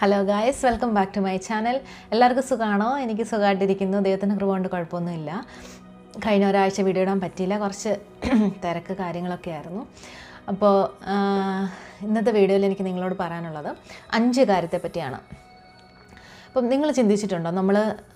hello guys welcome back to my channel എല്ലാവർക്കും സുഖമാണോ എനിക്ക് സുഖമായിട്ടിരിക്കുന്നു ദൈവത്തിൻ്റെ കൃപ കൊണ്ട് കുഴപ്പമൊന്നുമില്ല കഴിഞ്ഞ ഒരാഴ്ച വീഡിയോ ഇടാൻ പറ്റിയില്ല കുറച്ച് തിരക്ക് കാര്യങ്ങളൊക്കെ ആയിരുന്നു അപ്പോൾ ആ, ഇന്നത്തെ വീഡിയോയിൽ എനിക്ക് നിങ്ങളോട് പറയാനുള്ളത് അഞ്ച് കാര്യത്തെ പറ്റിയാണ് അപ്പം നിങ്ങൾ ചിന്തിച്ചിട്ടുണ്ടോ നമ്മൾ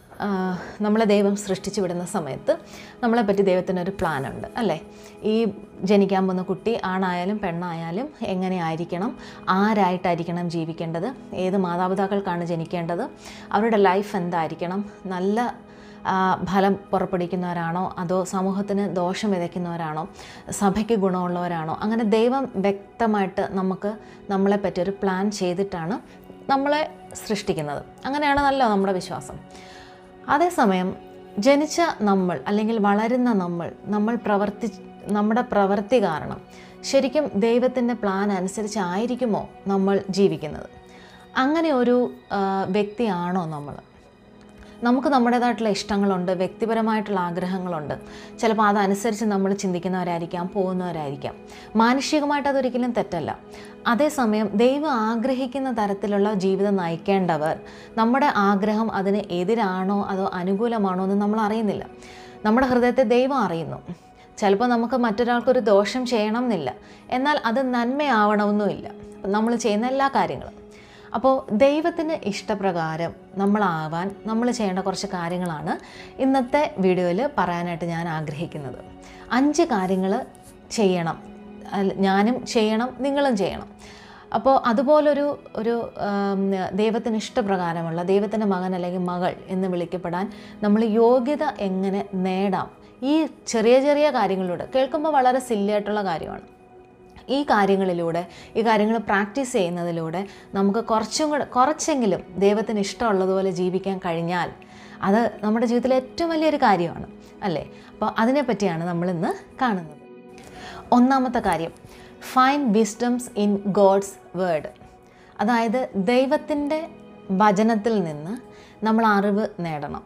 നമ്മളെ ദൈവം സൃഷ്ടിച്ചു വിടുന്ന സമയത്ത് നമ്മളെപ്പറ്റി ദൈവത്തിനൊരു പ്ലാനുണ്ട് അല്ലേ ഈ ജനിക്കാൻ പോകുന്ന കുട്ടി ആണായാലും പെണ്ണായാലും എങ്ങനെ ആയിരിക്കണം ആരായിട്ടായിരിക്കണം ജീവിക്കേണ്ടത് ഏത് മാതാപിതാക്കൾക്കാണ് ജനിക്കേണ്ടത് അവരുടെ ലൈഫ് എന്തായിരിക്കണം നല്ല ആ, ഫലം പുറപ്പെടുവിക്കുന്നവരാണോ അതോ സമൂഹത്തിന് ദോഷം വിതയ്ക്കുന്നവരാണോ സഭയ്ക്ക് ഗുണമുള്ളവരാണോ അങ്ങനെ ദൈവം വ്യക്തമായിട്ട് നമുക്ക് നമ്മളെ പറ്റി ഒരു പ്ലാൻ ചെയ്തിട്ടാണ് നമ്മളെ സൃഷ്ടിക്കുന്നത് അങ്ങനെയാണെന്നല്ലോ നമ്മുടെ വിശ്വാസം അതേസമയം ജനിച്ച നമ്മൾ അല്ലെങ്കിൽ വളരുന്ന നമ്മൾ നമ്മൾ പ്രവർത്തി നമ്മുടെ പ്രവൃത്തി കാരണം ശരിക്കും ദൈവത്തിൻ്റെ പ്ലാൻ അനുസരിച്ചായിരിക്കുമോ നമ്മൾ ജീവിക്കുന്നത് അങ്ങനെ ഒരു ആ, വ്യക്തിയാണോ നമ്മൾ നമുക്ക് നമ്മുടേതായിട്ടുള്ള ഇഷ്ടങ്ങളുണ്ട് വ്യക്തിപരമായിട്ടുള്ള ആഗ്രഹങ്ങളുണ്ട് ചിലപ്പോൾ അതനുസരിച്ച് നമ്മൾ ചിന്തിക്കുന്നവരായിരിക്കാം പോകുന്നവരായിരിക്കാം മാനുഷികമായിട്ട് അതൊരിക്കലും തെറ്റല്ല അതേസമയം ദൈവം ആഗ്രഹിക്കുന്ന തരത്തിലുള്ള ജീവിതം നയിക്കേണ്ടവർ നമ്മുടെ ആഗ്രഹം അതിന് എതിരാണോ അതോ അനുകൂലമാണോ എന്ന് നമ്മൾ അറിയുന്നില്ല നമ്മുടെ ഹൃദയത്തെ ദൈവം അറിയുന്നു ചിലപ്പോൾ നമുക്ക് മറ്റൊരാൾക്കൊരു ദോഷം ചെയ്യണം എന്നില്ല എന്നാൽ അത് നന്മയാവണമെന്നുമില്ല നമ്മൾ ചെയ്യുന്ന എല്ലാ കാര്യങ്ങളും അപ്പോൾ ദൈവത്തിന് ഇഷ്ടപ്രകാരം നമ്മളാവാൻ നമ്മൾ ചെയ്യേണ്ട കുറച്ച് കാര്യങ്ങളാണ് ഇന്നത്തെ വീഡിയോയിൽ പറയാനായിട്ട് ഞാൻ ആഗ്രഹിക്കുന്നത് അഞ്ച് കാര്യങ്ങൾ ചെയ്യണം അല്ല, ഞാനും ചെയ്യണം നിങ്ങളും ചെയ്യണം അപ്പോൾ അതുപോലൊരു ഒരു ആം, ദൈവത്തിന് ഇഷ്ടപ്രകാരമുള്ള ദൈവത്തിൻ്റെ മകൻ അല്ലെങ്കിൽ മകൾ എന്ന് വിളിക്കപ്പെടാൻ നമ്മൾ യോഗ്യത എങ്ങനെ നേടാം ഈ ചെറിയ ചെറിയ കാര്യങ്ങളിലൂടെ കേൾക്കുമ്പോൾ വളരെ സില്ലിയായിട്ടുള്ള കാര്യമാണ് ഈ കാര്യങ്ങളിലൂടെ ഈ കാര്യങ്ങൾ പ്രാക്ടീസ് ചെയ്യുന്നതിലൂടെ നമുക്ക് കുറച്ചും കൂടെ കുറച്ചെങ്കിലും ദൈവത്തിന് ഇഷ്ടമുള്ളതുപോലെ ജീവിക്കാൻ കഴിഞ്ഞാൽ അത് നമ്മുടെ ജീവിതത്തിലെ ഏറ്റവും വലിയൊരു കാര്യമാണ് അല്ലേ അപ്പോൾ അതിനെപ്പറ്റിയാണ് നമ്മളിന്ന് കാണുന്നത് ഒന്നാമത്തെ കാര്യം fine wisdoms in God's word അതായത് ദൈവത്തിൻ്റെ വചനത്തിൽ നിന്ന് നമ്മൾ അറിവ് നേടണം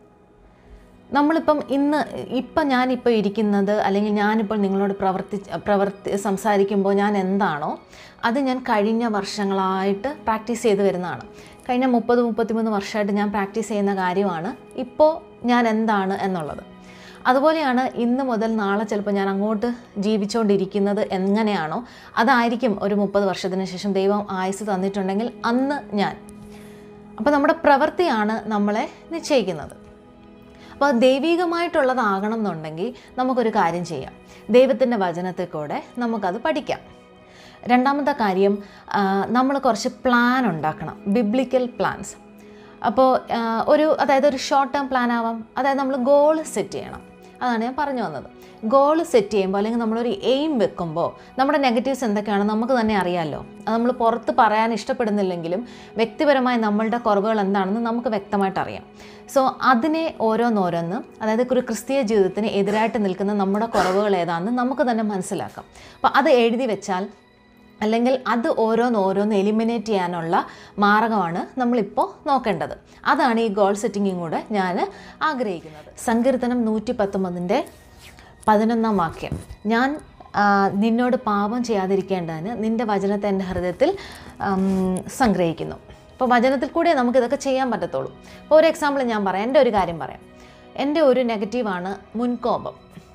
നമ്മളിപ്പം ഇന്ന് ഇപ്പം ഞാനിപ്പോൾ ഇരിക്കുന്നത് അല്ലെങ്കിൽ ഞാനിപ്പോൾ നിങ്ങളോട് പ്രവർത്തി പ്രവർത്തി സംസാരിക്കുമ്പോൾ ഞാൻ എന്താണോ അത് ഞാൻ കഴിഞ്ഞ വർഷങ്ങളായിട്ട് പ്രാക്ടീസ് ചെയ്ത് വരുന്നതാണ് കഴിഞ്ഞ മുപ്പത് മുപ്പത്തിമൂന്ന് വർഷമായിട്ട് ഞാൻ പ്രാക്ടീസ് ചെയ്യുന്ന കാര്യമാണ് ഇപ്പോൾ ഞാൻ എന്താണ് എന്നുള്ളത് അതുപോലെയാണ് ഇന്ന് മുതൽ നാളെ ചിലപ്പോൾ ഞാൻ അങ്ങോട്ട് ജീവിച്ചുകൊണ്ടിരിക്കുന്നത് എങ്ങനെയാണോ അതായിരിക്കും ഒരു മുപ്പത് വർഷത്തിന് ശേഷം ദൈവം ആയുസ് തന്നിട്ടുണ്ടെങ്കിൽ അന്ന് ഞാൻ അപ്പോൾ നമ്മുടെ പ്രവൃത്തിയാണ് നമ്മളെ നിശ്ചയിക്കുന്നത് അപ്പോൾ ദൈവികമായിട്ടുള്ളതാകണം എന്നുണ്ടെങ്കിൽ നമുക്കൊരു കാര്യം ചെയ്യാം ദൈവത്തിൻ്റെ വചനത്തിൽ കൂടെ നമുക്കത് പഠിക്കാം രണ്ടാമത്തെ കാര്യം നമ്മൾ കുറച്ച് പ്ലാൻ ഉണ്ടാക്കണം ബിബ്ലിക്കൽ പ്ലാൻസ് അപ്പോൾ ആ, ഒരു അതായത് ഒരു ഷോർട്ട് ടേം പ്ലാൻ ആവാം അതായത് നമ്മൾ ഗോൾ സെറ്റ് ചെയ്യണം അതാണ് ഞാൻ പറഞ്ഞു വന്നത് ഗോൾ സെറ്റ് ചെയ്യുമ്പോൾ അല്ലെങ്കിൽ നമ്മളൊരു എയിം വെക്കുമ്പോൾ നമ്മുടെ നെഗറ്റീവ്സ് എന്തൊക്കെയാണ് നമുക്ക് തന്നെ അറിയാമല്ലോ അത് നമ്മൾ പുറത്ത് പറയാൻ ഇഷ്ടപ്പെടുന്നില്ലെങ്കിലും വ്യക്തിപരമായി നമ്മളുടെ കുറവുകൾ എന്താണെന്ന് നമുക്ക് വ്യക്തമായിട്ട് അറിയാം സോ അതിനെ ഓരോന്നോരോന്ന് അതായത് ഒരു ക്രിസ്തീയ ജീവിതത്തിന് എതിരായിട്ട് നിൽക്കുന്ന നമ്മുടെ കുറവുകൾ ഏതാണെന്ന് നമുക്ക് തന്നെ മനസ്സിലാക്കാം അപ്പോൾ അത് എഴുതി വെച്ചാൽ അല്ലെങ്കിൽ അത് ഓരോന്നോരോന്ന് എലിമിനേറ്റ് ചെയ്യാനുള്ള മാർഗമാണ് നമ്മളിപ്പോൾ നോക്കേണ്ടത് അതാണ് ഈ ഗോൾ സെറ്റിങ്ങും കൂടെ ഞാൻ ആഗ്രഹിക്കുന്നത് സങ്കീർത്തനം നൂറ്റി പത്തൊമ്പതിൻ്റെ പതിനൊന്നാം വാക്യം ഞാൻ ആ, നിന്നോട് പാപം ചെയ്യാതിരിക്കേണ്ടതിന് നിൻ്റെ വചനത്തെ എൻ്റെ ഹൃദയത്തിൽ ഉം, സംഗ്രഹിക്കുന്നു അപ്പോൾ വചനത്തിൽ കൂടെ നമുക്കിതൊക്കെ ചെയ്യാൻ പറ്റത്തുള്ളൂ ഇപ്പോൾ ഒരു എക്സാമ്പിൾ ഞാൻ പറയാം എൻ്റെ ഒരു കാര്യം പറയാം എൻ്റെ ഒരു നെഗറ്റീവാണ് മുൻകോപം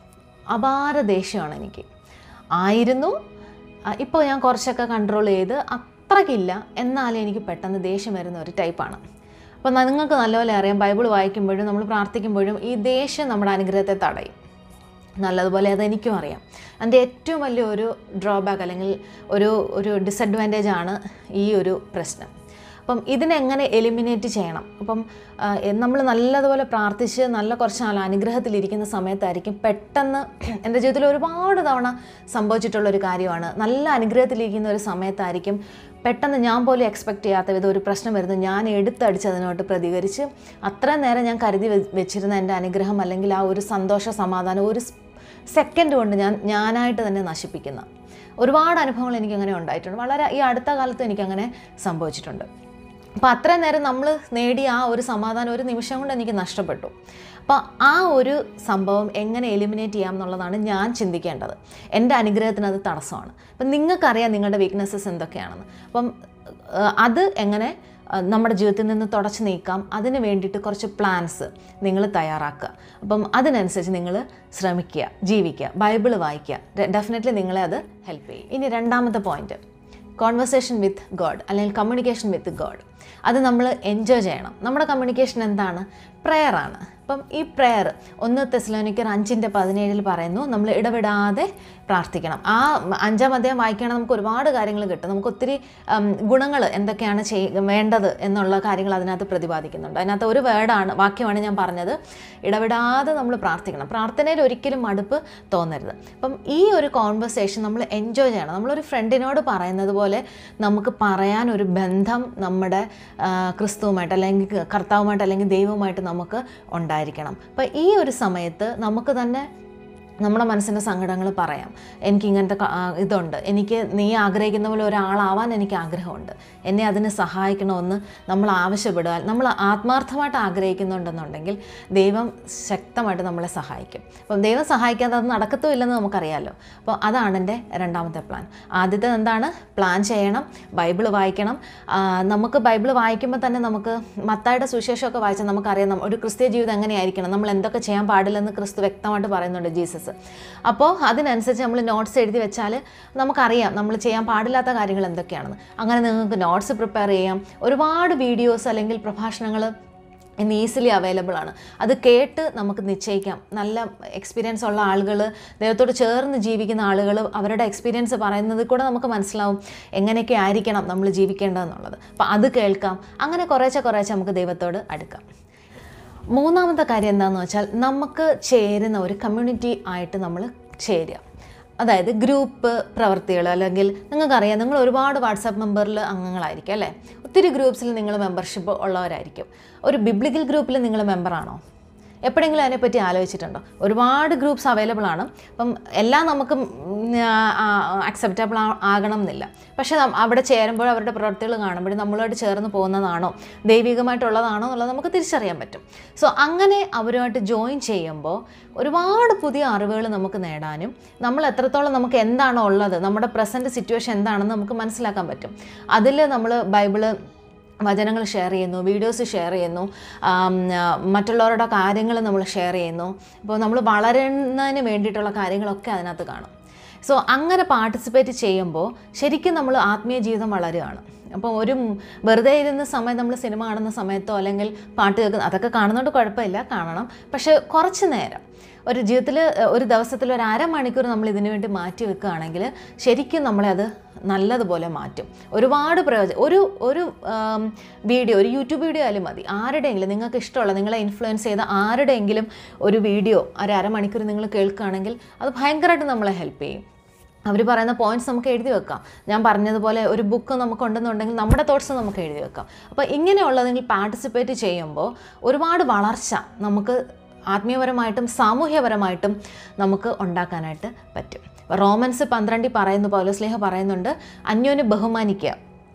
അപാര ദേഷ്യമാണ് എനിക്ക് ആയിരുന്നു ഇപ്പോൾ ഞാൻ കുറച്ചൊക്കെ കൺട്രോൾ ചെയ്ത് അത്രയ്ക്കില്ല എന്നാലും എനിക്ക് പെട്ടെന്ന് ദേഷ്യം വരുന്ന ഒരു ടൈപ്പാണ് അപ്പോൾ നിങ്ങൾക്ക് നല്ലപോലെ അറിയാം ബൈബിൾ വായിക്കുമ്പോഴും നമ്മൾ പ്രാർത്ഥിക്കുമ്പോഴും ഈ ദേഷ്യം നമ്മുടെ അനുഗ്രഹത്തെ തടയും നല്ലതുപോലെ അതെനിക്കും അറിയാം എൻ്റെ ഏറ്റവും വലിയ ഒരു ഡ്രോബാക്ക് അല്ലെങ്കിൽ ഒരു ഒരു ഡിസഡ്വാൻറ്റേജ് ആണ് ഈ ഒരു പ്രശ്നം അപ്പം ഇതിനെങ്ങനെ എലിമിനേറ്റ് ചെയ്യണം അപ്പം നമ്മൾ നല്ലതുപോലെ പ്രാർത്ഥിച്ച് നല്ല കുറച്ച് നാൾ അനുഗ്രഹത്തിലിരിക്കുന്ന സമയത്തായിരിക്കും പെട്ടെന്ന് എൻ്റെ ജീവിതത്തിൽ ഒരുപാട് തവണ സംഭവിച്ചിട്ടുള്ളൊരു കാര്യമാണ് നല്ല അനുഗ്രഹത്തിലിരിക്കുന്ന ഒരു സമയത്തായിരിക്കും പെട്ടെന്ന് ഞാൻ പോലും എക്സ്പെക്റ്റ് ചെയ്യാത്ത വിധം ഒരു പ്രശ്നം വരുന്നു ഞാൻ എടുത്തടിച്ച് അതിനോട്ട് പ്രതികരിച്ച് അത്രയും നേരം ഞാൻ കരുതി വെ- വെച്ചിരുന്ന എൻ്റെ അനുഗ്രഹം അല്ലെങ്കിൽ ആ ഒരു സന്തോഷ സമാധാനം ഒരു സെക്കൻഡ് കൊണ്ട് ഞാൻ ഞാനായിട്ട് തന്നെ നശിപ്പിക്കുന്ന ഒരുപാട് അനുഭവങ്ങൾ എനിക്കങ്ങനെ ഉണ്ടായിട്ടുണ്ട് വളരെ ഈ അടുത്ത കാലത്ത് എനിക്കങ്ങനെ സംഭവിച്ചിട്ടുണ്ട് അപ്പോൾ അത്രയും നേരം നമ്മൾ നേടിയ ആ ഒരു സമാധാനം ഒരു നിമിഷം കൊണ്ട് എനിക്ക് നഷ്ടപ്പെട്ടു അപ്പോൾ ആ ഒരു സംഭവം എങ്ങനെ എലിമിനേറ്റ് ചെയ്യാം എന്നുള്ളതാണ് ഞാൻ ചിന്തിക്കേണ്ടത് എൻ്റെ അനുഗ്രഹത്തിന് അത് തടസ്സമാണ് അപ്പം നിങ്ങൾക്കറിയാം നിങ്ങളുടെ വീക്ക്നെസ്സസ് എന്തൊക്കെയാണെന്ന് അപ്പം ആ, അത് എങ്ങനെ ആ, നമ്മുടെ ജീവിതത്തിൽ നിന്ന് തുടച്ചു നീക്കാം അതിന് വേണ്ടിയിട്ട് കുറച്ച് പ്ലാൻസ് നിങ്ങൾ തയ്യാറാക്കുക അപ്പം അതിനനുസരിച്ച് നിങ്ങൾ ശ്രമിക്കുക ജീവിക്കുക ബൈബിൾ വായിക്കുക ഡെഫിനറ്റ്ലി നിങ്ങളെ അത് ഹെൽപ്പ് ചെയ്യും ഇനി രണ്ടാമത്തെ പോയിന്റ് കോൺവെർസേഷൻ വിത്ത് ഗോഡ് അല്ലെങ്കിൽ കമ്മ്യൂണിക്കേഷൻ വിത്ത് ഗോഡ് അത് നമ്മൾ എൻജോയ് ചെയ്യണം നമ്മുടെ കമ്മ്യൂണിക്കേഷൻ എന്താണ് പ്രെയർ ആണ് അപ്പം ഈ പ്രെയർ ഒന്ന് തെസ്ലോനിക്കർ അഞ്ചിൻ്റെ പതിനേഴിൽ പറയുന്നു നമ്മൾ ഇടപെടാതെ പ്രാർത്ഥിക്കണം ആ അഞ്ചാം അധ്യായം വായിക്കുകയാണെങ്കിൽ നമുക്ക് ഒരുപാട് കാര്യങ്ങൾ കിട്ടും നമുക്ക് ഒത്തിരി ഗുണങ്ങൾ എന്തൊക്കെയാണ് ചെയ്യ വേണ്ടത് എന്നുള്ള കാര്യങ്ങൾ അതിനകത്ത് പ്രതിപാദിക്കുന്നുണ്ട് അതിനകത്ത് ഒരു വേർഡാണ് വാക്യമാണ് ഞാൻ പറഞ്ഞത് ഇടപെടാതെ നമ്മൾ പ്രാർത്ഥിക്കണം പ്രാർത്ഥനയിൽ ഒരിക്കലും മടുപ്പ് തോന്നരുത് അപ്പം ഈ ഒരു കോൺവെർസേഷൻ നമ്മൾ എൻജോയ് ചെയ്യണം നമ്മളൊരു ഫ്രണ്ടിനോട് പറയുന്നത് പോലെ നമുക്ക് പറയാൻ ഒരു ബന്ധം നമ്മുടെ ആ, ക്രിസ്തുവുമായിട്ട് അല്ലെങ്കിൽ കർത്താവുമായിട്ട് അല്ലെങ്കിൽ ദൈവവുമായിട്ട് നമുക്ക് ഉണ്ടായിരിക്കണം അപ്പം ഈ ഒരു സമയത്ത് നമുക്ക് തന്നെ നമ്മുടെ മനസ്സിൻ്റെ സങ്കടങ്ങൾ പറയാം എനിക്ക് ഇങ്ങനത്തെ ക- ആ, ഇതുണ്ട് എനിക്ക് നീ ആഗ്രഹിക്കുന്ന പോലെ ഒരാളാവാൻ എനിക്ക് ആഗ്രഹമുണ്ട് എന്നെ അതിന് സഹായിക്കണമെന്ന് നമ്മൾ ആവശ്യപ്പെടുക നമ്മൾ ആത്മാർത്ഥമായിട്ട് ആഗ്രഹിക്കുന്നുണ്ടെന്നുണ്ടെങ്കിൽ ദൈവം ശക്തമായിട്ട് നമ്മളെ സഹായിക്കും അപ്പം ദൈവം സഹായിക്കാതെ അത് നടക്കത്തുമില്ലെന്ന് നമുക്കറിയാമല്ലോ അപ്പോൾ അതാണ് എൻ്റെ രണ്ടാമത്തെ പ്ലാൻ ആദ്യത്തെ എന്താണ് പ്ലാൻ ചെയ്യണം ബൈബിൾ വായിക്കണം ആ, നമുക്ക് ബൈബിൾ വായിക്കുമ്പോൾ തന്നെ നമുക്ക് മത്തായുടെ സുവിശേഷമൊക്കെ വായിച്ചാൽ നമുക്കറിയാം നമ്മ- ഒരു ക്രിസ്ത്യ ജീവിതം എങ്ങനെയായിരിക്കണം നമ്മൾ എന്തൊക്കെ ചെയ്യാൻ പാടില്ലെന്ന് ക്രിസ്തു വ്യക്തമായിട്ട് പറയുന്നുണ്ട് ജീസസ് അപ്പോൾ അതിനനുസരിച്ച് നമ്മൾ നോട്ട്സ് എഴുതി വെച്ചാൽ നമുക്കറിയാം നമ്മൾ ചെയ്യാൻ പാടില്ലാത്ത കാര്യങ്ങൾ എന്തൊക്കെയാണെന്ന് അങ്ങനെ നിങ്ങൾക്ക് നോട്ട്സ് പ്രിപ്പയർ ചെയ്യാം ഒരുപാട് വീഡിയോസ് അല്ലെങ്കിൽ പ്രഭാഷണങ്ങൾ ഇന്ന് ഈസിലി അവൈലബിൾ ആണ് അത് കേട്ട് നമുക്ക് നിശ്ചയിക്കാം നല്ല എക്സ്പീരിയൻസ് ഉള്ള ആളുകൾ ദൈവത്തോട് ചേർന്ന് ജീവിക്കുന്ന ആളുകൾ അവരുടെ എക്സ്പീരിയൻസ് പറയുന്നത് കൂടെ നമുക്ക് മനസ്സിലാവും എങ്ങനെയൊക്കെ ആയിരിക്കണം നമ്മൾ ജീവിക്കേണ്ടതെന്നുള്ളത് അപ്പോൾ അത് കേൾക്കാം അങ്ങനെ കുറേശ്ശെ കുറേശ്ശെ നമുക്ക് ദൈവത്തോട് അടുക്കാം മൂന്നാമത്തെ കാര്യം എന്താണെന്ന് വെച്ചാൽ നമുക്ക് ചേരുന്ന ഒരു കമ്മ്യൂണിറ്റി ആയിട്ട് നമ്മൾ ചേരുക അതായത് ഗ്രൂപ്പ് പ്രവർത്തികൾ അല്ലെങ്കിൽ നിങ്ങൾക്കറിയാം നിങ്ങൾ ഒരുപാട് വാട്സാപ്പ് മെമ്പറിൽ അംഗങ്ങളായിരിക്കും അല്ലേ ഒത്തിരി ഗ്രൂപ്പ്സിൽ നിങ്ങൾ മെമ്പർഷിപ്പ് ഉള്ളവരായിരിക്കും ഒരു ബിബ്ലിക്കൽ ഗ്രൂപ്പിൽ നിങ്ങൾ മെമ്പറാണോ എപ്പോഴെങ്കിലും അതിനെപ്പറ്റി ആലോചിച്ചിട്ടുണ്ടോ ഒരുപാട് ഗ്രൂപ്പ്സ് അവൈലബിൾ ആണ് അപ്പം എല്ലാം നമുക്ക് അക്സെപ്റ്റബിൾ ആകണം എന്നില്ല പക്ഷേ നം- അവിടെ ചേരുമ്പോൾ അവരുടെ പ്രവൃത്തികൾ കാണുമ്പോൾ നമ്മളോട് ചേർന്ന് പോകുന്നതാണോ ദൈവികമായിട്ടുള്ളതാണോ എന്നുള്ളത് നമുക്ക് തിരിച്ചറിയാൻ പറ്റും സോ അങ്ങനെ അവരുമായിട്ട് ജോയിൻ ചെയ്യുമ്പോൾ ഒരുപാട് പുതിയ അറിവുകൾ നമുക്ക് നേടാനും നമ്മൾ എത്രത്തോളം നമുക്ക് എന്താണോ ഉള്ളത് നമ്മുടെ പ്രസൻറ്റ് സിറ്റുവേഷൻ എന്താണെന്ന് നമുക്ക് മനസ്സിലാക്കാൻ പറ്റും അതിൽ നമ്മൾ ബൈബിള് വചനങ്ങൾ ഷെയർ ചെയ്യുന്നു വീഡിയോസ് ഷെയർ ചെയ്യുന്നു ആം, ആ, മറ്റുള്ളവരുടെ കാര്യങ്ങൾ നമ്മൾ ഷെയർ ചെയ്യുന്നു അപ്പോൾ നമ്മൾ വളരുന്നതിന് വേണ്ടിയിട്ടുള്ള കാര്യങ്ങളൊക്കെ അതിനകത്ത് കാണും സോ അങ്ങനെ പാർട്ടിസിപ്പേറ്റ് ചെയ്യുമ്പോൾ ശരിക്കും നമ്മൾ ആത്മീയ ജീവിതം വളരുകയാണ് അപ്പോൾ ഒരു മ് വെറുതെ ഇരുന്ന സമയം നമ്മൾ സിനിമ കാണുന്ന സമയത്തോ അല്ലെങ്കിൽ പാട്ട് കേൾക്കുന്ന അതൊക്കെ കാണുന്നതുകൊണ്ട് കുഴപ്പമില്ല കാണണം പക്ഷേ കുറച്ച് നേരം ഒരു ജീവിതത്തിൽ ഒരു ദിവസത്തിൽ ഒരു അരമണിക്കൂർ നമ്മൾ ഇതിനു വേണ്ടി മാറ്റി വെക്കുകയാണെങ്കിൽ ശരിക്കും നമ്മളെ അത് നല്ലതുപോലെ മാറ്റും ഒരുപാട് പ്രയോജനം ഒരു ഒരു ആം, വീഡിയോ ഒരു യൂട്യൂബ് വീഡിയോ ആയാലും മതി ആരുടെയെങ്കിലും നിങ്ങൾക്ക് ഇഷ്ടമുള്ള നിങ്ങളെ ഇൻഫ്ലുവൻസ് ചെയ്ത ആരുടെയെങ്കിലും ഒരു വീഡിയോ ഒരു അരമണിക്കൂർ നിങ്ങൾ കേൾക്കുകയാണെങ്കിൽ അത് ഭയങ്കരമായിട്ട് നമ്മളെ ഹെൽപ്പ് ചെയ്യും അവർ പറയുന്ന പോയിന്റ്സ് നമുക്ക് എഴുതി വെക്കാം ഞാൻ പറഞ്ഞതുപോലെ ഒരു ബുക്ക് നമുക്കുണ്ടെന്നുണ്ടെങ്കിൽ നമ്മുടെ തോട്ട്സ് നമുക്ക് എഴുതി വെക്കാം അപ്പോൾ ഇങ്ങനെയുള്ളതെങ്കിൽ പാർട്ടിസിപ്പേറ്റ് ചെയ്യുമ്പോൾ ഒരുപാട് വളർച്ച നമുക്ക് ആത്മീയപരമായിട്ടും സാമൂഹ്യപരമായിട്ടും നമുക്ക് ഉണ്ടാക്കാനായിട്ട് പറ്റും റോമൻസ് പന്ത്രണ്ടിൽ പറയുന്ന പൗലോസ്ലേഹ പറയുന്നുണ്ട് അന്യോന്യം ബഹുമാനിക്കുക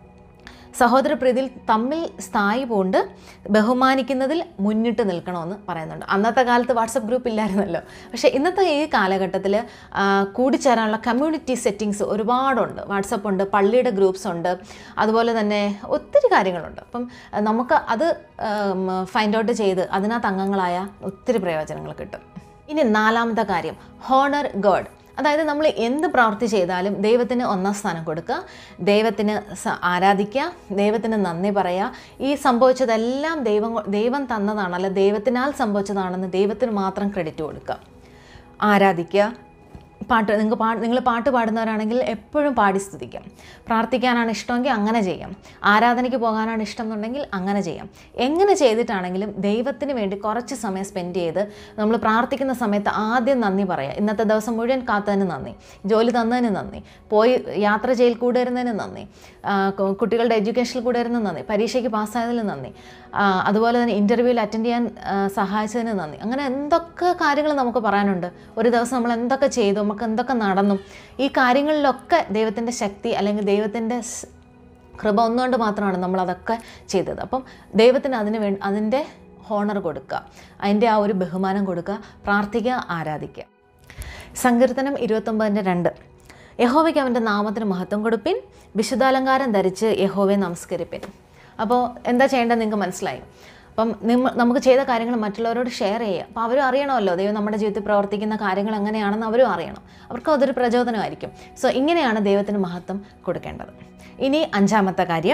സഹോദര പ്രീതിയിൽ തമ്മിൽ സ്ഥായി പൂണ്ട് ബഹുമാനിക്കുന്നതിൽ മുന്നിട്ട് നിൽക്കണമെന്ന് പറയുന്നുണ്ട് അന്നത്തെ കാലത്ത് വാട്സപ്പ് ഗ്രൂപ്പ് ഇല്ലായിരുന്നല്ലോ പക്ഷേ ഇന്നത്തെ ഈ കാലഘട്ടത്തിൽ കൂടിച്ചേരാനുള്ള കമ്മ്യൂണിറ്റി സെറ്റിങ്സ് ഒരുപാടുണ്ട് വാട്സപ്പ് ഉണ്ട് പള്ളിയുടെ ഗ്രൂപ്പ്സ് ഉണ്ട് അതുപോലെ തന്നെ ഒത്തിരി കാര്യങ്ങളുണ്ട് അപ്പം ആ, നമുക്ക് അത് ഫൈൻഡ് ഔട്ട് ചെയ്ത് അതിനകത്ത് അംഗങ്ങളായ ഒത്തിരി പ്രയോജനങ്ങൾ കിട്ടും ഇനി നാലാമത്തെ കാര്യം ഹോണർ ഗോഡ് അതായത് നമ്മൾ എന്ത് പ്രവൃത്തി ചെയ്താലും ദൈവത്തിന് ഒന്നാം സ്ഥാനം കൊടുക്കുക ദൈവത്തിന് സ- ആരാധിക്കുക ദൈവത്തിന് നന്ദി പറയുക ഈ സംഭവിച്ചതെല്ലാം ദൈവം കൊ- ദൈവം തന്നതാണ് അല്ല ദൈവത്തിനാൽ സംഭവിച്ചതാണെന്ന് ദൈവത്തിന് മാത്രം ക്രെഡിറ്റ് കൊടുക്കുക ആരാധിക്കുക പാട്ട് നിങ്ങൾക്ക് പാ നിങ്ങൾ പാട്ട് പാടുന്നവരാണെങ്കിൽ എപ്പോഴും പാടി സ്തുതിക്കാം പ്രാർത്ഥിക്കാനാണ് ഇഷ്ടമെങ്കിൽ അങ്ങനെ ചെയ്യാം ആരാധനയ്ക്ക് പോകാനാണ് ഇഷ്ടം എന്നുണ്ടെങ്കിൽ അങ്ങനെ ചെയ്യാം എങ്ങനെ ചെയ്തിട്ടാണെങ്കിലും ദൈവത്തിന് വേണ്ടി കുറച്ച് സമയം സ്പെൻഡ് ചെയ്ത് നമ്മൾ പ്രാർത്ഥിക്കുന്ന സമയത്ത് ആദ്യം നന്ദി പറയാം ഇന്നത്തെ ദിവസം മുഴുവൻ കാത്തതിന് നന്ദി ജോലി തന്നതിന് നന്ദി പോയി യാത്ര ചെയ്യൽ കൂടെ നന്ദി ആ, കു- കുട്ടികളുടെ എഡ്യൂക്കേഷനിൽ കൂടെ നന്ദി പരീക്ഷയ്ക്ക് പാസ്സായതിൽ നന്ദി ആ, അതുപോലെ തന്നെ ഇൻ്റർവ്യൂവിൽ അറ്റൻഡ് ചെയ്യാൻ ആ, സഹായിച്ചതിന് നന്ദി അങ്ങനെ എന്തൊക്കെ കാര്യങ്ങൾ നമുക്ക് പറയാനുണ്ട് ഒരു ദിവസം നമ്മൾ എന്തൊക്കെ ചെയ്തു നമുക്ക് എന്തൊക്കെ നടന്നു ഈ കാര്യങ്ങളിലൊക്കെ ദൈവത്തിൻ്റെ ശക്തി അല്ലെങ്കിൽ ദൈവത്തിൻ്റെ സ്- കൃപ ഒന്നുകൊണ്ട് മാത്രമാണ് നമ്മൾ അതൊക്കെ ചെയ്തത് അപ്പം ദൈവത്തിന് അതിന് വേണ്ടി അതിൻ്റെ ഹോണർ കൊടുക്കുക അതിൻ്റെ ആ ഒരു ബഹുമാനം കൊടുക്കുക പ്രാർത്ഥിക്കുക ആരാധിക്കുക സങ്കീർത്തനം ഇരുപത്തൊമ്പതിൻ്റെ രണ്ട് യഹോവയ്ക്ക് അവൻ്റെ നാമത്തിന് മഹത്വം കൊടുപ്പിൻ വിശുദ്ധാലങ്കാരം ധരിച്ച് യഹോവയെ നമസ്കരിപ്പിൻ അപ്പോൾ എന്താ ചെയ്യേണ്ടത് നിങ്ങൾക്ക് മനസ്സിലായി അപ്പം നിമ്മ നമുക്ക് ചെയ്ത കാര്യങ്ങൾ മറ്റുള്ളവരോട് ഷെയർ ചെയ്യുക അപ്പോൾ അവരും അറിയണമല്ലോ ദൈവം നമ്മുടെ ജീവിതത്തിൽ പ്രവർത്തിക്കുന്ന കാര്യങ്ങൾ എങ്ങനെയാണെന്ന് അവരും അറിയണം അവർക്ക് അതൊരു പ്രചോദനമായിരിക്കും സോ ഇങ്ങനെയാണ് ദൈവത്തിന് മഹത്വം കൊടുക്കേണ്ടത് ഇനി അഞ്ചാമത്തെ കാര്യം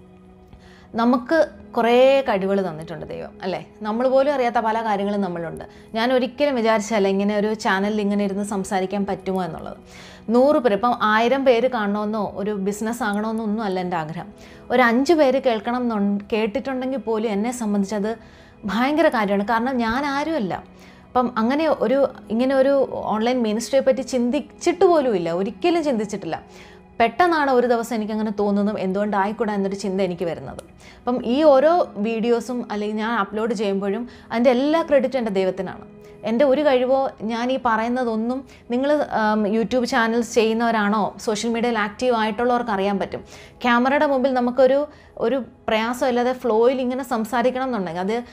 നമുക്ക് കുറേ കഴിവുകൾ തന്നിട്ടുണ്ട് ദൈവം അല്ലേ നമ്മൾ പോലും അറിയാത്ത പല കാര്യങ്ങളും നമ്മളുണ്ട് ഞാൻ ഒരിക്കലും വിചാരിച്ചല്ല ഇങ്ങനെ ഒരു ചാനലിൽ ഇങ്ങനെ ഇരുന്ന് സംസാരിക്കാൻ പറ്റുമോ എന്നുള്ളത് നൂറ് പേര് ഇപ്പം ആയിരം പേര് കാണണമെന്നോ ഒരു ബിസിനസ് ആകണമെന്നോ ഒന്നും അല്ല എൻ്റെ ആഗ്രഹം ഒരു അഞ്ച് പേര് കേൾക്കണം എന്നു കേട്ടിട്ടുണ്ടെങ്കിൽ പോലും എന്നെ സംബന്ധിച്ചത് ഭയങ്കര കാര്യമാണ് കാരണം ഞാൻ ആരുമല്ല അപ്പം അങ്ങനെ ഒരു ഇങ്ങനെ ഒരു ഓൺലൈൻ മിനിസ്ട്രിയെ പറ്റി ചിന്തിച്ചിട്ട് പോലുമില്ല ഒരിക്കലും ചിന്തിച്ചിട്ടില്ല പെട്ടെന്നാണ് ഒരു ദിവസം എനിക്കങ്ങനെ തോന്നുന്നതും എന്തുകൊണ്ടായിക്കൂടാ എന്നൊരു ചിന്ത എനിക്ക് വരുന്നത് അപ്പം ഈ ഓരോ വീഡിയോസും അല്ലെങ്കിൽ ഞാൻ അപ്ലോഡ് ചെയ്യുമ്പോഴും അതിൻ്റെ എല്ലാ ക്രെഡിറ്റും എൻ്റെ ദൈവത്തിനാണ് എൻ്റെ ഒരു കഴിവോ ഞാൻ ഈ പറയുന്നതൊന്നും നിങ്ങൾ യൂട്യൂബ് ചാനൽസ് ചെയ്യുന്നവരാണോ സോഷ്യൽ മീഡിയയിൽ ആക്റ്റീവ് ആയിട്ടുള്ളവർക്ക് അറിയാൻ പറ്റും ക്യാമറയുടെ മുമ്പിൽ നമുക്കൊരു ഒരു പ്രയാസമില്ലാതെ ഫ്ലോയിൽ ഇങ്ങനെ സംസാരിക്കണം എന്നുണ്ടെങ്കിൽ അത്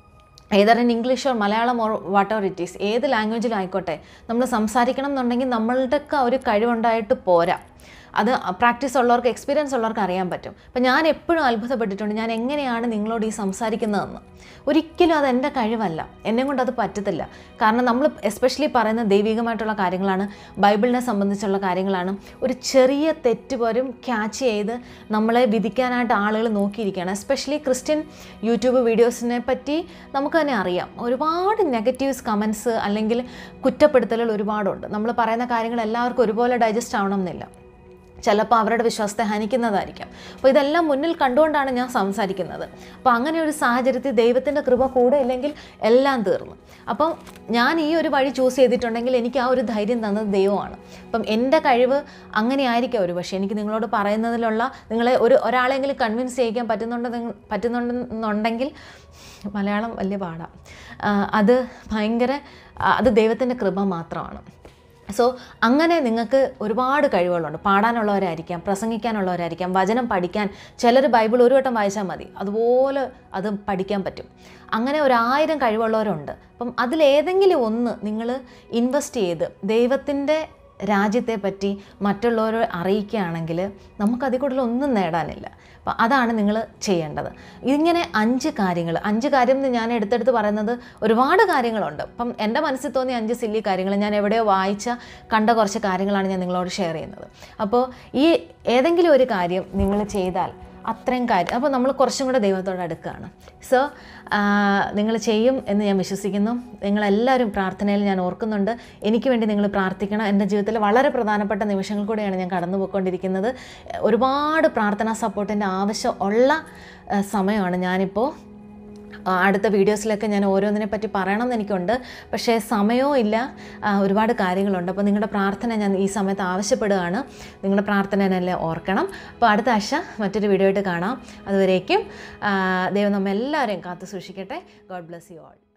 ഏതർ ഇൻ ഇംഗ്ലീഷോ Malayalam or whatever it is ഏത് ലാംഗ്വേജിലും ആയിക്കോട്ടെ നമ്മൾ സംസാരിക്കണം എന്നുണ്ടെങ്കിൽ നമ്മളുടെയൊക്കെ ഒരു കഴിവുണ്ടായിട്ട് പോരാ അത് പ്രാക്ടീസ് ഉള്ളവർക്ക് എക്സ്പീരിയൻസ് ഉള്ളവർക്ക് അറിയാൻ പറ്റും അപ്പം ഞാൻ എപ്പോഴും അത്ഭുതപ്പെട്ടിട്ടുണ്ട് ഞാൻ എങ്ങനെയാണ് നിങ്ങളോട് ഈ സംസാരിക്കുന്നതെന്ന് ഒരിക്കലും അത് എൻ്റെ കഴിവല്ല എന്നെ കൊണ്ട് അത് പറ്റത്തില്ല കാരണം നമ്മൾ എസ്പെഷ്യലി പറയുന്ന ദൈവികമായിട്ടുള്ള കാര്യങ്ങളാണ് ബൈബിളിനെ സംബന്ധിച്ചുള്ള കാര്യങ്ങളാണ് ഒരു ചെറിയ തെറ്റ് പോലും ക്യാച്ച് ചെയ്ത് നമ്മളെ വിധിക്കാനായിട്ട് ആളുകൾ നോക്കിയിരിക്കുകയാണ് എസ്പെഷ്യലി ക്രിസ്ത്യൻ യൂട്യൂബ് വീഡിയോസിനെ പറ്റി നമുക്ക് തന്നെ അറിയാം ഒരുപാട് നെഗറ്റീവ്സ് കമൻസ് അല്ലെങ്കിൽ കുറ്റപ്പെടുത്തലുകൾ ഒരുപാടുണ്ട് നമ്മൾ പറയുന്ന കാര്യങ്ങൾ എല്ലാവർക്കും ഒരുപോലെ ഡൈജസ്റ്റ് ആവണം എന്നില്ല ചിലപ്പോൾ അവരുടെ വിശ്വാസത്തെ ഹനിക്കുന്നതായിരിക്കാം അപ്പോൾ ഇതെല്ലാം മുന്നിൽ കണ്ടുകൊണ്ടാണ് ഞാൻ സംസാരിക്കുന്നത് അപ്പോൾ അങ്ങനെ ഒരു സാഹചര്യത്തിൽ ദൈവത്തിൻ്റെ കൃപ കൂടെ ഇല്ലെങ്കിൽ എല്ലാം തീർന്നു അപ്പം ഞാൻ ഈ ഒരു വഴി ചൂസ് ചെയ്തിട്ടുണ്ടെങ്കിൽ എനിക്ക് ആ ഒരു ധൈര്യം തന്നത് ദൈവമാണ് അപ്പം എൻ്റെ കഴിവ് അങ്ങനെ ആയിരിക്കാം ഒരു പക്ഷേ എനിക്ക് നിങ്ങളോട് പറയുന്നതിലുള്ള നിങ്ങളെ ഒരു ഒരാളെങ്കിലും കൺവിൻസ് ചെയ്യിക്കാൻ പറ്റുന്നുണ്ട് പറ്റുന്നുണ്ടെന്നുണ്ടെങ്കിൽ മലയാളം വലിയ പാടാണ് അത് ഭയങ്കര അത് ദൈവത്തിൻ്റെ കൃപ മാത്രമാണ് സോ അങ്ങനെ നിങ്ങൾക്ക് ഒരുപാട് കഴിവുകളുണ്ട് പാടാനുള്ളവരായിരിക്കാം പ്രസംഗിക്കാനുള്ളവരായിരിക്കാം വചനം പഠിക്കാൻ ചിലർ ബൈബിൾ ഒരു വട്ടം വായിച്ചാൽ മതി അതുപോലെ അത് പഠിക്കാൻ പറ്റും അങ്ങനെ ഒരായിരം കഴിവുള്ളവരുണ്ട് അപ്പം അതിലേതെങ്കിലും ഒന്ന് നിങ്ങൾ ഇൻവെസ്റ്റ് ചെയ്ത് ദൈവത്തിൻ്റെ രാജ്യത്തെ പറ്റി മറ്റുള്ളവരെ അറിയിക്കുകയാണെങ്കിൽ നമുക്കതിൽ കൂടുതൽ ഒന്നും നേടാനില്ല അപ്പോൾ അതാണ് നിങ്ങൾ ചെയ്യേണ്ടത് ഇങ്ങനെ അഞ്ച് കാര്യങ്ങൾ അഞ്ച് കാര്യം എന്ന് ഞാൻ എടുത്തെടുത്ത് പറയുന്നത് ഒരുപാട് കാര്യങ്ങളുണ്ട് അപ്പം എൻ്റെ മനസ്സിൽ തോന്നിയ അഞ്ച് സില്ലി കാര്യങ്ങൾ ഞാൻ എവിടെയോ വായിച്ച കണ്ട കുറച്ച് കാര്യങ്ങളാണ് ഞാൻ നിങ്ങളോട് ഷെയർ ചെയ്യുന്നത് അപ്പോൾ ഈ ഏതെങ്കിലും ഒരു കാര്യം നിങ്ങൾ ചെയ്താൽ അത്രയും കാര്യം അപ്പോൾ നമ്മൾ കുറച്ചും കൂടെ ദൈവത്തോട് അടുക്കുകയാണ് സോ നിങ്ങൾ ചെയ്യും എന്ന് ഞാൻ വിശ്വസിക്കുന്നു നിങ്ങളെല്ലാവരും പ്രാർത്ഥനയിൽ ഞാൻ ഓർക്കുന്നുണ്ട് എനിക്ക് വേണ്ടി നിങ്ങൾ പ്രാർത്ഥിക്കണം എൻ്റെ ജീവിതത്തിൽ വളരെ പ്രധാനപ്പെട്ട നിമിഷങ്ങൾ കൂടെയാണ് ഞാൻ കടന്നു പോയിക്കൊണ്ടിരിക്കുന്നത് ഒരുപാട് പ്രാർത്ഥനാ സപ്പോർട്ടിൻ്റെ ആവശ്യം ഉള്ള സമയമാണ് ഞാനിപ്പോൾ അടുത്ത വീഡിയോസിലൊക്കെ ഞാൻ ഓരോന്നിനെ പറ്റി പറയണമെന്ന് എനിക്കുണ്ട് പക്ഷേ സമയവും ഇല്ല ഒരുപാട് കാര്യങ്ങളുണ്ട് അപ്പോൾ നിങ്ങളുടെ പ്രാർത്ഥന ഞാൻ ഈ സമയത്ത് ആവശ്യപ്പെടുകയാണ് നിങ്ങളുടെ പ്രാർത്ഥന എന്നെല്ലാം ഓർക്കണം അപ്പോൾ അടുത്ത ആഴ്ച മറ്റൊരു വീഡിയോ ആയിട്ട് കാണാം അതുവരേക്കും ദൈവം നമ്മെല്ലാവരെയും കാത്തു സൂക്ഷിക്കട്ടെ ഗോഡ് ബ്ലെസ് യു ആൾ